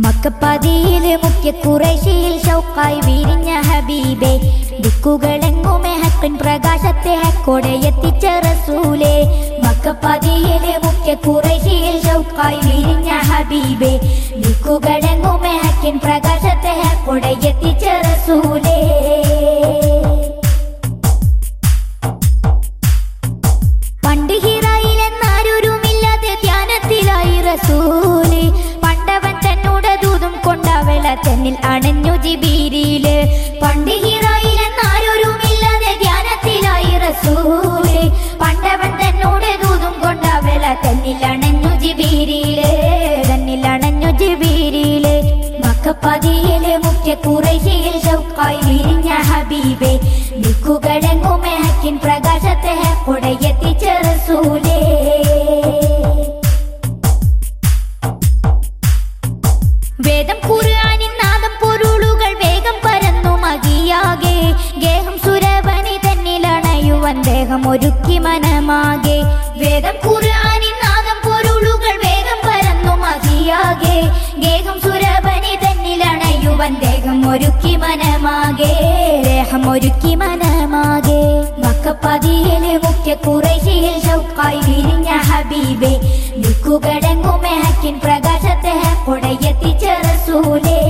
മക്കപ്പതിയില് മുഖ്യ കുറേശിയിൽ ഷൗക്കായി വിരിഞ്ഞ ഹബീബെ ദിക്കുകളെങ്ങുമേ ഹക്കിൻ പ്രകാശത്തെ ഹക്കോടെ എത്തിച്ച റസൂലേ മക്കപ്പതിയില് മുഖ്യ കുറേശിയിൽ ഷൗക്കായി വിരിഞ്ഞ ഹബീബെ ദിക്കുകളെങ്ങുമേ ഹക്കിൻ പ്രകാശത്തെ ഹക്കോടെ എത്തിച്ച റസൂലേ പണ്ട് ഹിറായിലെന്നാരൊരുമില്ലാതെ ധ്യാനത്തിലായി റസൂല് പണ്ടവൻ തന്നോട് ദൂതും കൊണ്ടവള തന്നിൽ അണഞ്ഞു ജിബീരിയില് പണ്ട് ഹിറായിലെന്നാരൊരുമില്ലാതെ ധ്യാനത്തിലായി റസൂല് പണ്ടവൻ തന്നോട് ദൂതും കൊണ്ടവള തന്നിൽ അണഞ്ഞു ജിബീരിയില് തന്നിൽ അണഞ്ഞു ജിബീരിയില് മക്കപ്പതിയില് മുഖ്യ കുറേശിയിൽ ഷൗക്കായി വിരിഞ്ഞ ഹബീബെ ദിക്കുകളെങ്ങുമേ ഹക്കിൻ പ്രകാശത്തെ കൊടയെത്തിച്ച റസൂലേ വേദം ഖുർആനിൻ നാദം പൊരുളുകൾ വേഗം പരന്നു മതിയാകെ ഗേഹം സുരവനി തന്നിലണയുവൻ ദേഹം ഒരുക്കി മനമാകെ വേദം ഖുർആനിൻ നാദം പൊരുളുകൾ വേഗം പരന്നു മതിയാകെ ഗേഹം സുരവനി തന്നിലണയുവൻ ദേഹം ഒരുക്കി മനമാകെ ദേഹം ഒരുക്കി മനമാകെ മക്കപ്പതിയില് മുഖ്യ കുറേശിയിൽ ഷൗക്കായി വിരിഞ്ഞ ഹബീബെ ദിക്കുകടങ്ങുമേ ഹക്കിൻ പ്രകാശത്തെ കൊടയെത്തിച്ച റസൂലേ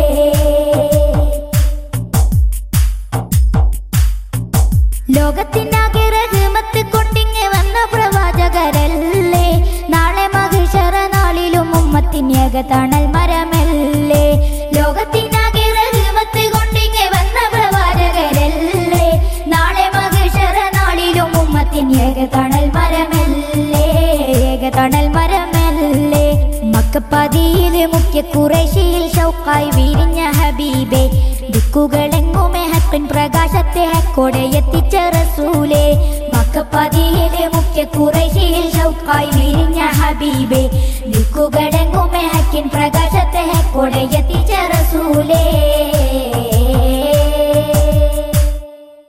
ലോകത്തിനാകെ റഹ്മത്ത് കൊണ്ടിങ്ങ് വന്ന പ്രവാചകരല്ലേ നാളെ മഹിഷറ നാളിലും ഉമ്മത്തിനേക തണൽ മരമല്ലേ ലോകത്തിനാകെ റഹ്മത്ത് കൊണ്ടിങ്ങ് വന്ന പ്രവാചകരല്ലേ നാളെ മഹിഷറ നാളിലും ഉമ്മത്തിനേക തണൽ മരമല്ലേ ഏക തണൽ മരമല്ലേ മക്കപ്പതിയില് മുഖ്യ കുറേശിയിൽ ഷൗക്കായി വിരിഞ്ഞ ഹബീബെ ദിക്കുകളെങ്ങുമേ ഹക്കിൻ പ്രകാശത്തെ ഹക്കോടെ എത്തിച്ച റസൂലേ മക്കപ്പതിയില് മുഖ്യ കുറേശിയിൽ ഷൗക്കായി വിരിഞ്ഞ ഹബീബെ ദിക്കുകളെങ്ങുമേ ഹക്കിൻ പ്രകാശത്തെ ഹക്കോടെ എത്തിച്ച റസൂലേ